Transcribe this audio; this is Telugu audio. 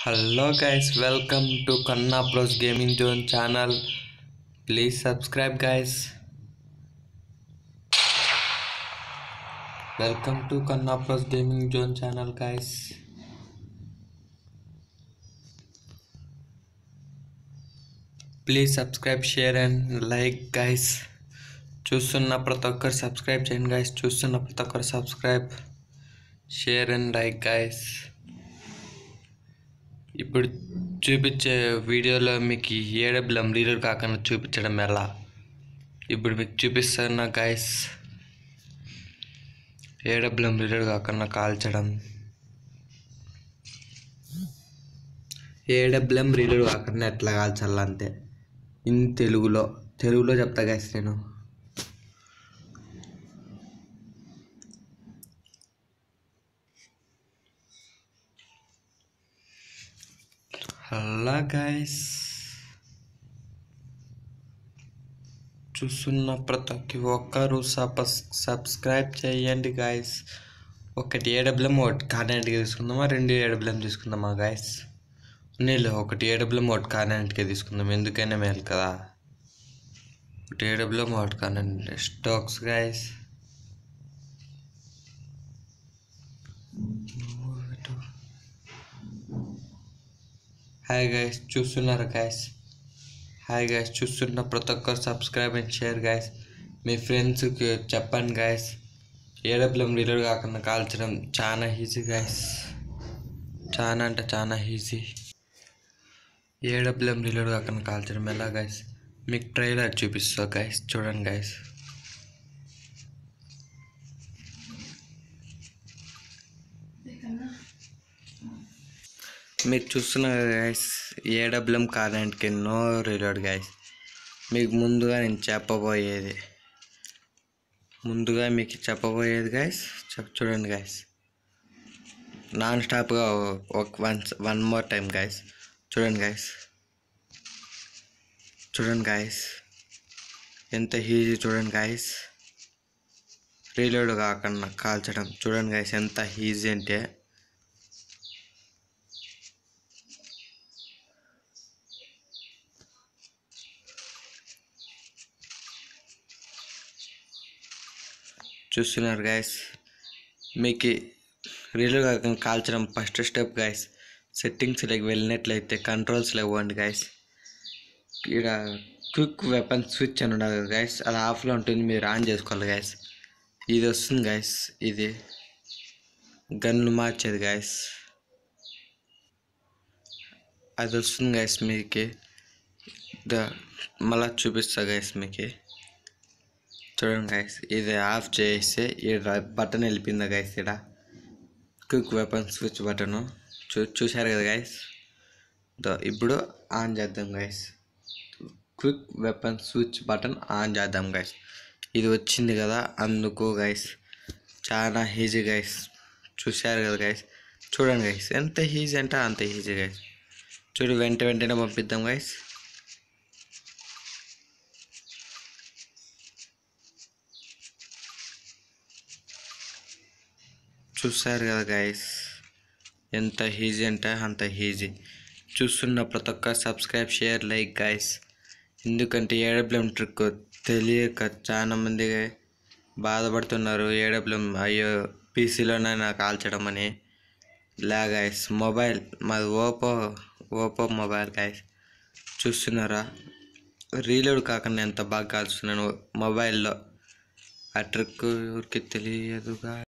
Hello guys, welcome to Kanna Pros Gaming Zone channel. Please subscribe guys. Welcome to Kanna Pros Gaming Zone channel guys. Please subscribe share and like guys చూస్తున్న ప్రతి ఒక్కరు సబ్స్క్రైబ్ చేయండి గైస్ చూస్తున్న ప్రతి ఒక్కరు subscribe share and like guys ఇప్పుడు చూపించే వీడియోలో మీకు ఏడబ్లం రీడర్ కాకుండా చూపించడం ఎలా ఇప్పుడు మీకు చూపిస్తున్న గైస్ ఏడబ్లం రీడర్ కాకుండా కాల్చడం ఏడబ్లం రీడర్ కాకుండా ఎట్లా కాల్చాలి అంతే ఇన్ తెలుగులో తెలుగులో చెప్తా గైస్ నేను హలో గైస్ చూస్తున్న ప్రతి ఒక్కరు సబ్ సబ్స్క్రైబ్ చేయండి గాయస్ ఒకటి ఏడబ్లం ఒకటి కార్నెట్కి తీసుకుందామా రెండు ఏడబ్లం తీసుకుందామా గాయస్ నీళ్ళు ఒకటి ఏడబ్లం ఒకటి కార్నెట్కి తీసుకుందాం ఎందుకైనా మేలు కదా ఒకటి ఏడబ్లం ఒకటి కార్నెట్ స్టాక్స్ గాయస్ హాయ్ గైస్ చూస్తున్నారు గైస్ హాయ్ గైస్ చూస్తున్న ప్రతి ఒక్కరు సబ్స్క్రైబ్ అండ్ షేర్ గైస్ మీ ఫ్రెండ్స్కి చెప్పండి గైస్ ఏడబ్లం రీలోడ్ కాకుండా కాల్చడం చాలా ఈజీ గైస్ చాలా అంటే చాలా ఈజీ ఏడబ్లం రీలోడ్ కాకుండా కాల్చడం ఎలా గైస్ మీకు ట్రైలర్ చూపిస్తా గైస్ చూడండి గైస్ మీరు చూస్తున్నారు గైస్ ఏడబ్లం కారెంట్కి నో రీలోడ్ గైస్ మీకు ముందుగా నేను చెప్పబోయేది ముందుగా మీకు చెప్పబోయేది గైస్ చెప్ చూడండి గైస్ నాన్ స్టాప్గా ఒక one one more time guys చూడండి గైస్ చూడండి గైస్ ఎంత ఈజీ చూడండి గైస్ రీలోడ్ కాకుండా కాల్చడం చూడండి గైస్ ఎంత ఈజీ అంటే చూస్తున్నారు గాయస్ మీకు రీల్ కాకుండా కాల్చడం ఫస్ట్ స్టెప్ గాయస్ సెట్టింగ్స్లోకి వెళ్ళినట్లయితే కంట్రోల్స్లోకి పోండి గాయస్ ఇక్కడ క్విక్ వెపన్ స్విచ్ అని ఉండదు గాయస్ అది ఆఫ్లో ఉంటుంది మీరు ఆన్ చేసుకోవాలి గాయస్ ఇది వస్తుంది గాయస్ ఇది గన్ను మార్చేది గాయస్ అది వస్తుంది గాయస్ మీకు ద మళ్ళా చూపిస్తా గాయస్ మీకు చూడండి గైస్ ఇది ఆఫ్ చేస్తే ఇక్కడ బటన్ వెళ్ళిపోయిందా గైస్ ఇక్కడ క్విక్ వెపన్ స్విచ్ బటన్ చూ చూశారు కదా గైస్ ఇప్పుడు ఆన్ చేద్దాం guys quick weapon switch button on చేద్దాం గైస్ ఇది వచ్చింది కదా అందుకు గైస్ చాలా ఈజీ గైస్ చూశారు కదా గైస్ చూడండి గైస్ ఎంత ఈజీ అంటే అంత ఈజీ గైస్ చూడు వెంట వెంటనే పంపిద్దాం గైస్ చూస్తారు కదా గైస్ ఎంత ఈజీ అంటే అంత ఈజీ చూస్తున్న ప్రతి ఒక్క సబ్స్క్రైబ్ షేర్ లైక్ గైస్ ఎందుకంటే ఏడబ్ల్యూఎం ట్రిక్ తెలియక చాలా మంది బాధపడుతున్నారు ఏడబ్ల్యూఎం అయ్యో పీసీలోనైనా కాల్చడం అని లా గైస్ మొబైల్ మాది ఓపో ఓపో మొబైల్ గైస్ చూస్తున్నారా రీలోడ్ కాకుండా ఎంత బాగా కాల్చుతున్నాను మొబైల్లో ఆ ట్రిక్ ఎవరికి తెలియదుగా